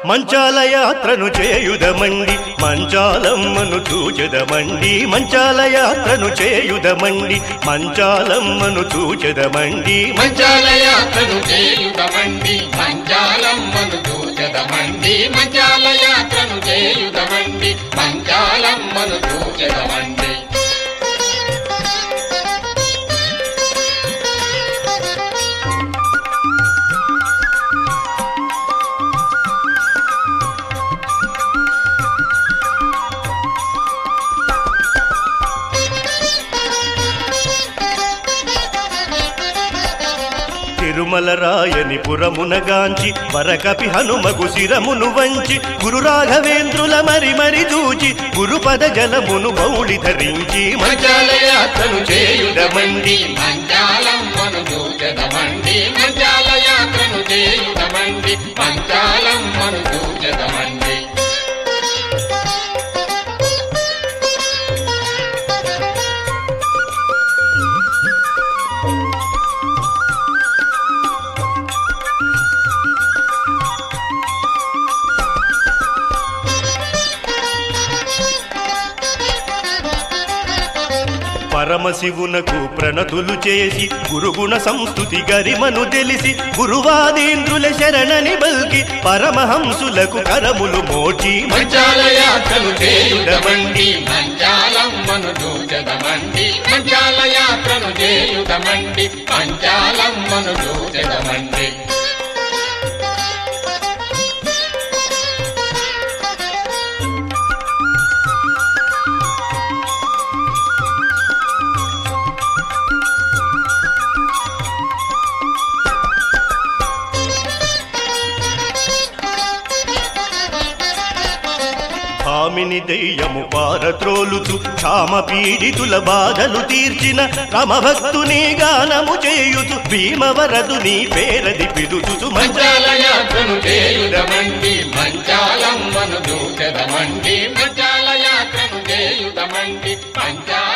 మంచాల యాత్రను చేయుదమండి మంచాలమ్మను చూచెదమండి మంచాల యాత్రను చేయుదమండి మంచాలమ్మను చూచెదమండి మంచాల యాత్రను చేయుదమండి మంచాలమ్మను చూచెదమండి మంచాల యాత్రను చేయుదమండి మంచాలమ్మను చూచెదమండి తిరుమల రాయని పురమునగాంచి వరకపి హనుమగు శిరమును వంచి గురు రాఘవేంద్రుల మరి మరి చూచి గురుపద జలమును బౌళి ధరించి మంచాల యాత్రను చేయుదమండి మంచాలమ్మను చూచెదమండి మంచాల యాత్రను చేయుదమండి మంచాలమ్మను చూచెదమండి పరమశివునకు ప్రణతులు చేసి గురుగుణ సంస్థుతి గరిమను తెలిసి గురువాదీంద్రుల శరణని బల్కి పరమహంసులకు కరములు మోచి మంచాల యాత్రను చేయుదమండి మంచాలమ్మను చూచెదమండి మంచాల యాత్రను చేయుదమండి మంచాలమ్మను చూచెదమండి భామిని దెయ్యము పారత్రోలుచు క్షామ పీడితుల బాధలు తీర్చిన రమభక్తుని గానము చేయుచు భీమవరదుని పేరది పిలుచుచు మంచాల యాత్రను చేయుదమండి మంచాలమ్మను చూచెదమండి మంచాల యాత్రను చేయుదమండి మంచాల